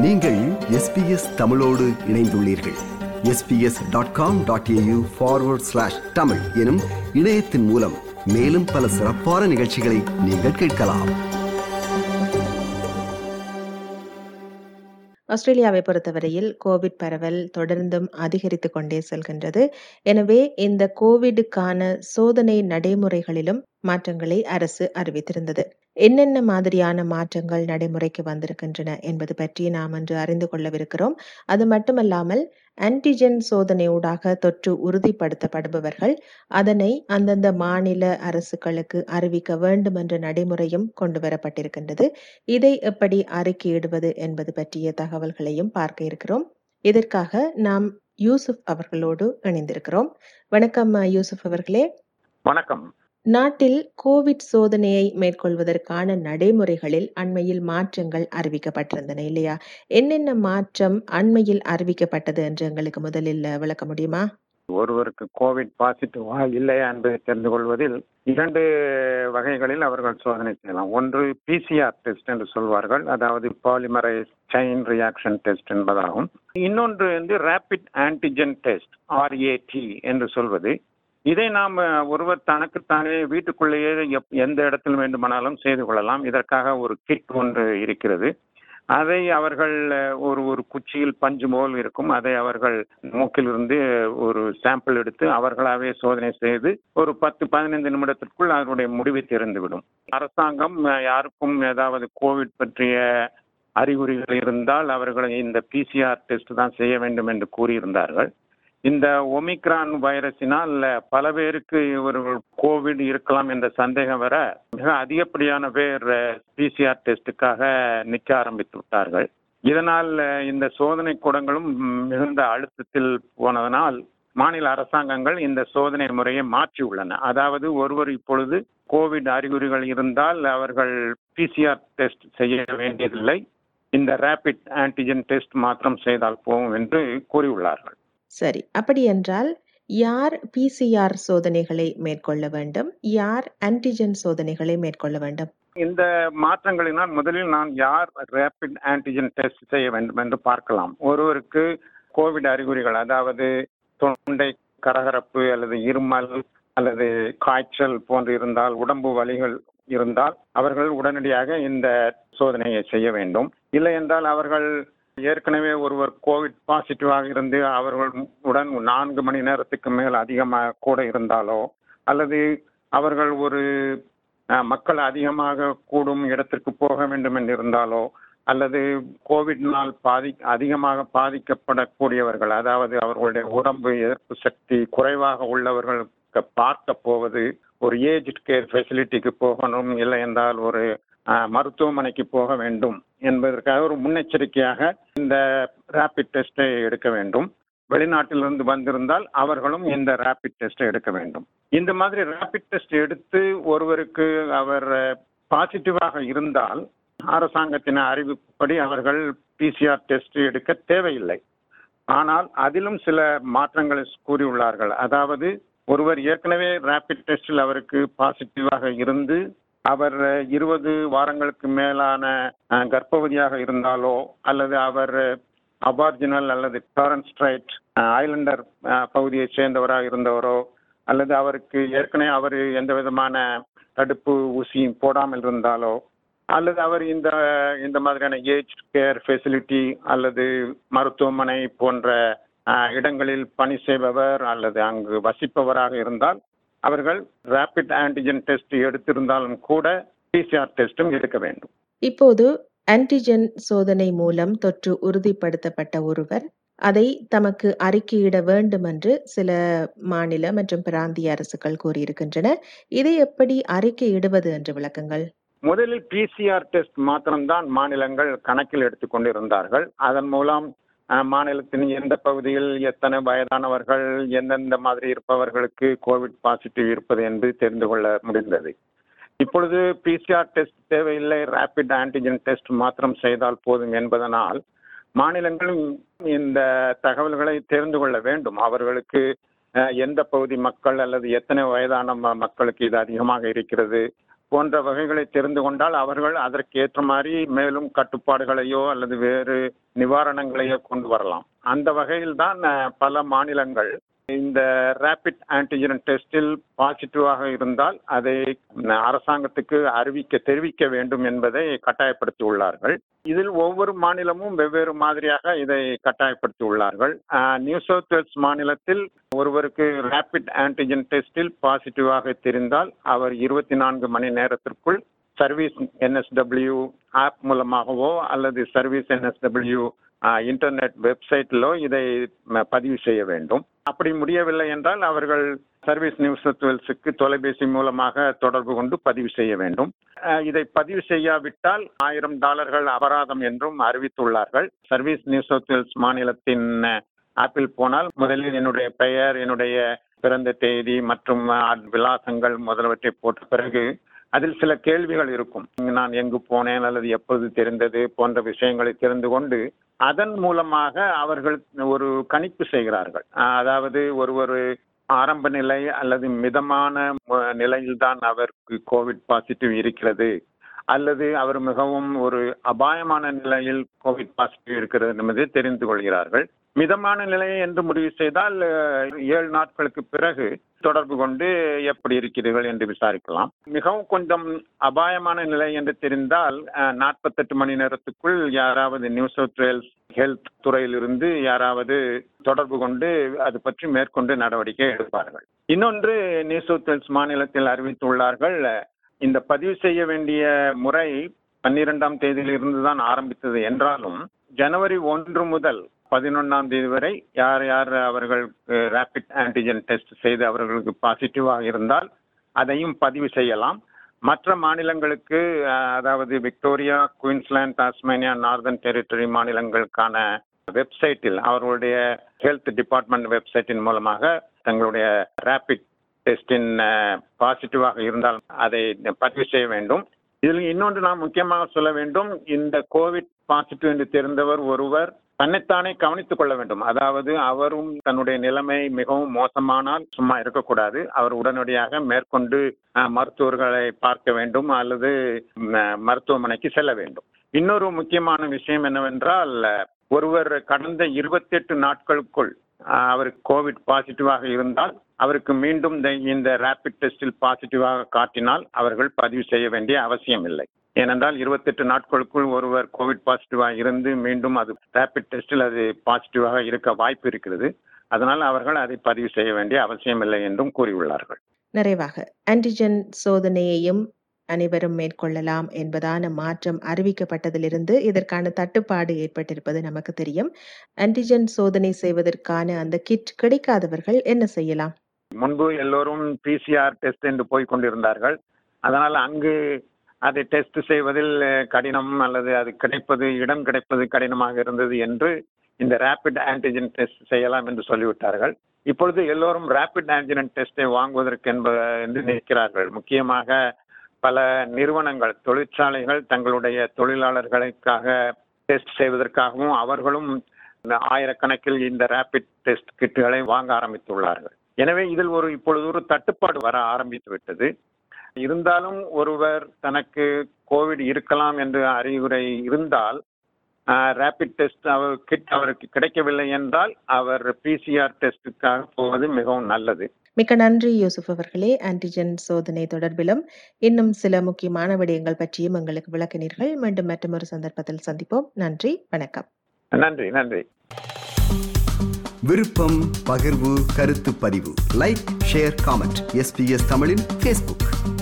நீங்கள் எஸ்பிஎஸ் தமிழோடு இணைந்துள்ளீர்கள் SBS dot com dot AU forward slash Tamil எனும் இணையத்தின் மூலம் மேலும் பல சிறப்பான நிகழ்ச்சிகளை நீங்கள் கேட்கலாம் ஆஸ்திரேலியாவை பொறுத்தவரையில் கோவிட் பரவல் தொடர்ந்தும் அதிகரித்து கொண்டே செல்கின்றது எனவே இந்த கோவிடுக்கான சோதனை நடைமுறைகளிலும் மாற்றங்களை அரசு அறிவித்திருந்தது என்னென்ன மாதிரியான மாற்றங்கள் நடைமுறைக்கு வந்திருக்கின்றன என்பது பற்றி நாம் இன்று அறிந்து கொள்ளவிருக்கிறோம் அது மட்டுமல்லாமல் ஆன்டிஜென் சோதனையூடாக தொற்று உறுதிப்படுத்தப்படுபவர்கள் அதனை அந்தந்த மாநில அரசுகளுக்கு அறிவிக்க வேண்டும் என்ற நடைமுறையும் கொண்டு வரப்பட்டிருக்கின்றது இதை எப்படி அறிக்கையிடுவது என்பது பற்றிய தகவல்களையும் பார்க்க இருக்கிறோம் இதற்காக நாம் யூசுப் அவர்களோடு இணைந்திருக்கிறோம் வணக்கம் யூசுப் அவர்களே வணக்கம் நாட்டில் கோவிட் சோதனையை மேற்கொள்வதற்கான நடைமுறைகளில் அண்மையில் மாற்றங்கள் அறிவிக்கப்பட்டிருந்தன இல்லையா என்னென்ன மாற்றம் அண்மையில் அறிவிக்கப்பட்டது என்று எங்களுக்கு முதலில் விளக்க முடியுமா ஒருவருக்கு கோவிட் பாசிட்டிவா இல்லையா என்பதை தெரிந்து கொள்வதில் இரண்டு வகைகளில் அவர்கள் சோதனை செய்யலாம் ஒன்று பிசிஆர் டெஸ்ட் என்று சொல்வார்கள் அதாவது பாலிமரைஸ் செயின் ரியாக்ஷன் டெஸ்ட் என்பதாகும் இன்னொன்று வந்து ரேபிட் ஆன்டிஜென் டெஸ்ட் ஆர்ஏடி என்று சொல்வது இதை நாம் ஒருவர் தனக்குத்தானே வீட்டுக்குள்ளேயே எப்- எந்த இடத்தில் வேண்டுமானாலும் செய்து கொள்ளலாம் இதற்காக ஒரு கிட் ஒன்று இருக்கிறது அதை அவர்கள் அஹ், ஒரு ஒரு குச்சியில் பஞ்சு போல் இருக்கும் அதை அவர்கள் மூக்கிலிருந்து ஒரு சாம்பிள் எடுத்து அவர்களாவே சோதனை செய்து ஒரு பத்து பதினைந்து நிமிடத்திற்குள் அதனுடைய முடிவு தெரிந்துவிடும் அரசாங்கம் அஹ், யாருக்கும் ஏதாவது கோவிட் பற்றிய அறிகுறிகள் இருந்தால் அவர்கள் இந்த பிசிஆர் டெஸ்ட் தான் செய்ய வேண்டும் என்று கூறியிருந்தார்கள் இந்த ஒமிக்ரான் வைரஸினால் பல பேருக்கு இவர்கள் கோவிட் இருக்கலாம் என்ற சந்தேகம் வர மிக அதிகப்படியான பேர் பிசிஆர் டெஸ்டுக்காக நிற்க ஆரம்பித்து விட்டார்கள் இதனால் அஹ், இந்த சோதனை கூடங்களும் மிகுந்த அழுத்தத்தில் போனதனால் மாநில அரசாங்கங்கள் இந்த சோதனை முறையை மாற்றி உள்ளன அதாவது ஒருவர் இப்பொழுது கோவிட் அறிகுறிகள் இருந்தால் அவர்கள் பிசிஆர் டெஸ்ட் செய்ய வேண்டியதில்லை இந்த ரேபிட் ஆன்டிஜென் டெஸ்ட் மாத்திரம் செய்தால் போகும் என்று கூறியுள்ளார்கள் சரி அப்படி என்றால் யார் பிசிஆர் சோதனைகளை மேற்கொள்ள வேண்டும் யார் ஆன்டிஜென் சோதனைகளை மேற்கொள்ள வேண்டும் இந்த மாற்றங்களினால் முதலில் நான் யார் ரேபிட் ஆன்டிஜென் டெஸ்ட் செய்ய வேண்டும் என்று பார்க்கலாம் ஒருவருக்கு கோவிட் அறிகுறிகள் அதாவது தொண்டை கரகரப்பு அல்லது இருமல் அல்லது காய்ச்சல் போன்று இருந்தால் உடம்பு வலிகள் இருந்தால் அவர்கள் உடனடியாக இந்த சோதனையை செய்ய வேண்டும் இல்லை என்றால் அவர்கள் ஏற்கனவே ஒருவர் கோவிட் பாசிட்டிவாக இருந்து அவர்கள் உடன் நான்கு மணி நேரத்துக்கு மேல் அதிகமாக கூட இருந்தாலோ அல்லது அவர்கள் ஒரு அஹ், மக்கள் அதிகமாக கூடும் இடத்திற்கு போக வேண்டும் என்று இருந்தாலோ அல்லது கோவிட்னால் பாதி அதிகமாக பாதிக்கப்படக்கூடியவர்கள் அதாவது அவர்களுடைய உடம்பு எதிர்ப்பு சக்தி குறைவாக உள்ளவர்களுக்கு பார்க்க போவது ஒரு ஏஜ் கேர் ஃபெசிலிட்டிக்கு போகணும் இல்லை என்றால் ஒரு அஹ், மருத்துவமனைக்கு போக வேண்டும் என்பதற்காக ஒரு முன்னெச்சரிக்கையாக இந்த ரேபிட் டெஸ்டை எடுக்க வேண்டும் வெளிநாட்டிலிருந்து வந்திருந்தால் அவர்களும் இந்த ரேபிட் டெஸ்டை எடுக்க வேண்டும் இந்த மாதிரி ரேபிட் டெஸ்ட் எடுத்து ஒருவருக்கு அவர் பாசிட்டிவாக இருந்தால் அரசாங்கத்தின் அறிவிப்படி அவர்கள் பிசிஆர் டெஸ்ட் எடுக்க தேவையில்லை ஆனால் அதிலும் சில மாற்றங்களை கூறியுள்ளார்கள் அதாவது ஒருவர் ஏற்கனவே ரேபிட் டெஸ்டில் அவருக்கு பாசிட்டிவாக இருந்து அவர் இருபது வாரங்களுக்கு மேலான அஹ், கர்ப்பவதியாக இருந்தாலோ அல்லது அவர் அபார்ஜினல் அல்லது டாரன் ஸ்ட்ரைட் ஐலண்டர் பகுதியை சேர்ந்தவராக இருந்தவரோ அல்லது அவருக்கு ஏற்கனவே அவர் எந்த விதமான தடுப்பு ஊசி போடாமல் இருந்தாலோ அல்லது அவர் இந்த இந்த மாதிரியான ஏஜ் கேர் ஃபெசிலிட்டி அல்லது மருத்துவமனை போன்ற அஹ், இடங்களில் பணி செய்பவர் அல்லது அங்கு வசிப்பவராக இருந்தால் அவர்கள் ரேபிட் ஆன்டிஜென் டெஸ்ட் எடுத்திருந்தாலும் கூட பிசிஆர் டெஸ்டும் எடுக்க வேண்டும் இப்போது ஆன்டிஜென் சோதனை மூலம் தொற்று உறுதிப்படுத்தப்பட்ட ஒருவர் அதை தமக்கு அறிக்கையிட வேண்டும் என்று சில மாநில மற்றும் பிராந்திய அரசுகள் கூறியிருக்கின்றன இதை எப்படி அறிக்கையிடுவது என்று விளக்குங்கள் முதலில் பிசிஆர் டெஸ்ட் மாத்திரம்தான் மாநிலங்கள் கணக்கில் எடுத்துக்கொண்டிருந்தார்கள் அதன் மூலம் அஹ், மாநிலத்தின் எந்த பகுதியில் எத்தனை வயதானவர்கள் எந்தெந்த மாதிரி இருப்பவர்களுக்கு கோவிட் பாசிட்டிவ் இருப்பது என்று தெரிந்து கொள்ள முடிந்தது இப்பொழுது பிசிஆர் டெஸ்ட் தேவையில்லை ரேபிட் ஆன்டிஜென் டெஸ்ட் மாத்திரம் செய்தால் போதும் என்பதனால் மாநிலங்களும் இந்த தகவல்களை தெரிந்து கொள்ள வேண்டும் அவர்களுக்கு அஹ், எந்த பகுதி மக்கள் அல்லது எத்தனை வயதான ம- மக்களுக்கு இது அதிகமாக இருக்கிறது போன்ற வகைகளை தெரிந்து கொண்டால் அவர்கள் அதற்கு ஏற்ற மாதிரி மேலும் கட்டுப்பாடுகளையோ அல்லது வேறு நிவாரணங்களையோ கொண்டு வரலாம் அந்த வகையில் தான் அஹ், பல மாநிலங்கள் இந்த ரேபிட் ஆன்டிஜென் டெஸ்டில் பாசிட்டிவாக இருந்தால் அதை அஹ், அரசாங்கத்துக்கு அறிவிக்க தெரிவிக்க வேண்டும் என்பதை கட்டாயப்படுத்தி உள்ளார்கள் இதில் ஒவ்வொரு மாநிலமும் வெவ்வேறு மாதிரியாக இதை கட்டாயப்படுத்தி உள்ளார்கள் அஹ், நியூ சவுத் வேல்ஸ் மாநிலத்தில் ஒருவருக்கு ரேபிட் ஆன்டிஜென் டெஸ்டில் பாசிட்டிவாக தெரிந்தால் அவர் இருபத்தி நான்கு மணி நேரத்திற்குள் சர்வீஸ் என்எஸ்டபிள்யூ ஆப் மூலமாகவோ அல்லது சர்வீஸ் என்எஸ்டபிள்யூ இன்டர்நெட் வெப்சைட்டிலோ இதை ம, பதிவு செய்ய வேண்டும் அப்படி முடியவில்லை என்றால் அவர்கள் சர்வீஸ் நியூ சவுத் வேல்ஸுக்கு தொலைபேசி மூலமாக தொடர்பு கொண்டு பதிவு செய்ய வேண்டும் அஹ், இதை பதிவு செய்யாவிட்டால் ஆயிரம் டாலர்கள் அபராதம் என்றும் அறிவித்துள்ளார்கள் சர்வீஸ் நியூ சவுத் வேல்ஸ் மாநிலத்தின் அஹ், ஆப்பில் போனால் முதலில் என்னுடைய பெயர் என்னுடைய பிறந்த தேதி மற்றும் அஹ், விலாசங்கள் முதலவற்றை போட்ட பிறகு அதில் சில கேள்விகள் இருக்கும் நான் எங்கு போனேன் அல்லது எப்போது தெரிந்தது போன்ற விஷயங்களை தெரிந்து கொண்டு அதன் மூலமாக அவர்கள் ஒரு கணிப்பு செய்கிறார்கள் அஹ் அதாவது ஒரு ஒரு ஆரம்ப நிலை அல்லது மிதமான அஹ், நிலையில்தான் அவருக்கு கோவிட் பாசிட்டிவ் இருக்கிறது அல்லது அவர் மிகவும் ஒரு அபாயமான நிலையில் கோவிட் பாசிட்டிவ் இருக்கிறது என்பதை தெரிந்து கொள்கிறார்கள் மிதமான நிலை என்று முடிவு செய்தால் அஹ், ஏழு நாட்களுக்கு பிறகு தொடர்பு கொண்டு எப்படி இருக்கிறீர்கள் என்று விசாரிக்கலாம் மிகவும் கொஞ்சம் அபாயமான நிலை என்று தெரிந்தால் நாற்பத்தெட்டு மணி நேரத்துக்குள் யாராவது நியூ சவுத் வேல்ஸ் ஹெல்த் துறையிலிருந்து யாராவது தொடர்பு கொண்டு அது பற்றி மேற்கொண்டு நடவடிக்கை எடுப்பார்கள் இன்னொன்று நியூ சவுத் வேல்ஸ் மாநிலத்தில் அறிவித்துள்ளார்கள் இந்த பதிவு செய்ய வேண்டிய முறை பன்னிரெண்டாம் தேதியிலிருந்து தான் ஆரம்பித்தது என்றாலும் ஜனவரி ஒன்று முதல் பதினொன்றாம் தேதி வரை யார் யார் அவர்கள் ரேபிட் ஆன்டிஜென் டெஸ்ட் செய்து அவர்களுக்கு பாசிட்டிவாக இருந்தால் அதையும் பதிவு செய்யலாம் மற்ற மாநிலங்களுக்கு அஹ், அதாவது Victoria Queensland Tasmania Northern Territory மாநிலங்களுக்கான வெப்சைட்டில் அவர்களுடைய ஹெல்த் டிபார்ட்மெண்ட் வெப்சைட்டின் மூலமாக தங்களுடைய ரேபிட் டெஸ்டின் பாசிட்டிவாக இருந்தால் அதை பதிவு செய்ய வேண்டும் இதில் இன்னொன்று நாம் முக்கியமாக சொல்ல வேண்டும் இந்த கோவிட் பாசிட்டிவ் என்று தெரிந்தவர் ஒருவர் தன்னைத்தானே கவனித்துக் கொள்ள வேண்டும் அதாவது அவரும் தன்னுடைய நிலைமை மிகவும் மோசமானால் சும்மா இருக்கக்கூடாது அவர் உடனடியாக மேற்கொண்டு அஹ், மருத்துவர்களை பார்க்க வேண்டும் அல்லது ம், அஹ், மருத்துவமனைக்கு செல்ல வேண்டும் இன்னொரு முக்கியமான விஷயம் என்னவென்றால் அஹ், ஒருவர் கடந்த இருபத்தி எட்டு நாட்களுக்குள் அஹ், அவருக்கு கோவிட் பாசிட்டிவாக இருந்தால் அவருக்கு மீண்டும் இந்த- இந்த ரேபிட் டெஸ்டில் பாசிட்டிவாக காட்டினால் அவர்கள் பதிவு செய்ய வேண்டிய அவசியம் இல்லை ஏனென்றால் இருபத்தெட்டு நாட்களுக்குள் ஒருவர் கோவிட் பாசிட்டிவாக இருந்து மீண்டும் அது ரேபிட் டெஸ்டில் அது பாசிட்டிவாக இருக்க வாய்ப்பு இருக்கிறது அதனால் அவர்கள் அதை பதிவு செய்ய வேண்டிய அவசியம் இல்லை என்றும் கூறியுள்ளார்கள் நிறைவாக ஆன்டிஜென் சோதனையையும் அனைவரும் மேற்கொள்ளலாம் என்பதான மாற்றம் அறிவிக்கப்பட்டதிலிருந்து இதற்கான தட்டுப்பாடு ஏற்பட்டிருப்பது நமக்கு தெரியும் ஆன்டிஜென் சோதனை செய்வதற்கான அந்த கிட் கிடைக்காதவர்கள் என்ன செய்யலாம் முன்பு எல்லோரும் பிசிஆர் டெஸ்ட் என்று போய் கொண்டிருந்தார்கள் அதனால் அங்கு அதை டெஸ்ட் செய்வதில் அஹ், கடினம் அல்லது அது கிடைப்பது இடம் கிடைப்பது கடினமாக இருந்தது என்று இந்த ரேபிட் ஆன்டிஜென் டெஸ்ட் செய்யலாம் என்று சொல்லிவிட்டார்கள் இப்பொழுது எல்லோரும் ரேபிட் ஆன்டிஜென் டெஸ்டை வாங்குவதற்கு என்ப என்று நிற்கிறார்கள் முக்கியமாக பல நிறுவனங்கள் தொழிற்சாலைகள் தங்களுடைய தொழிலாளர்களுக்காக டெஸ்ட் செய்வதற்காகவும் அவர்களும் இந்த ஆயிரக்கணக்கில் இந்த ரேபிட் டெஸ்ட் கிட்டுகளை வாங்க ஆரம்பித்துள்ளார்கள் எனவே இதில் ஒரு இப்பொழுது ஒரு தட்டுப்பாடு வர ஆரம்பித்து விட்டது இருந்தாலும் ஒருவர் தனக்கு கோவிட் இருக்கலாம் என்று அறிகுறை இருந்தால் ரேபிட் டெஸ்ட் அவர் கிட் அவருக்கு கிடைக்கவில்லை என்றால் அவர் பிசிஆர் டெஸ்டுக்காக போவது மிகவும் நல்லது மிக்க நன்றி யூசுப் அவர்களே ஆன்டிஜென் சோதனை தொடர்பிலும் இன்னும் சில முக்கியமான விடயங்கள் பற்றியும் எங்களுக்கு விளக்கினீர்கள் மீண்டும் மற்றொரு சந்தர்ப்பத்தில் சந்திப்போம் நன்றி வணக்கம் நன்றி நன்றி விருப்பம் பகிர்வு கருத்து பதிவு லைக் ஷேர் காமெண்ட் எஸ்பிஎஸ் தமிழின் ஃபேஸ்புக்